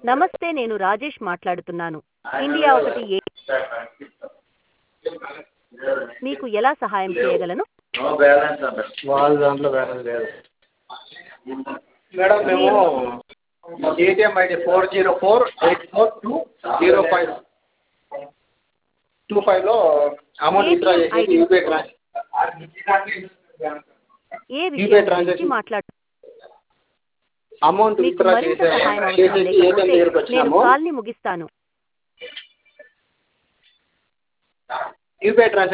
నమస్తే నేను రాజేష్ మాట్లాడుతున్నాను ఇండియా ఒకటి ఏ మీకు ఎలా సహాయం చేయగలను వాళ్ళ దాంట్లో బ్యాలెన్స్ లేదు మేడం మేము ATM ID four zero four eight four two zero five two ఫైవ్లో అమౌంట్ విత్డ్రా ATM చేసేసి ID. యూపీఐ ట్రాన్సాక్షన్ ఏ యూపీఐ విషయం గురించి ట్రాన్సాక్షన్ మాట్లాడు అమౌంట్ మీకు విత్డ్రా మరింత చేసే సహాయం అవసరం చేసేసి ఏటీఎం లేకపోతే దగ్గరకు నేను వచ్చినాము కాల్ని ముగిస్తాను యూపీఐ ట్రాన్సాక్షన్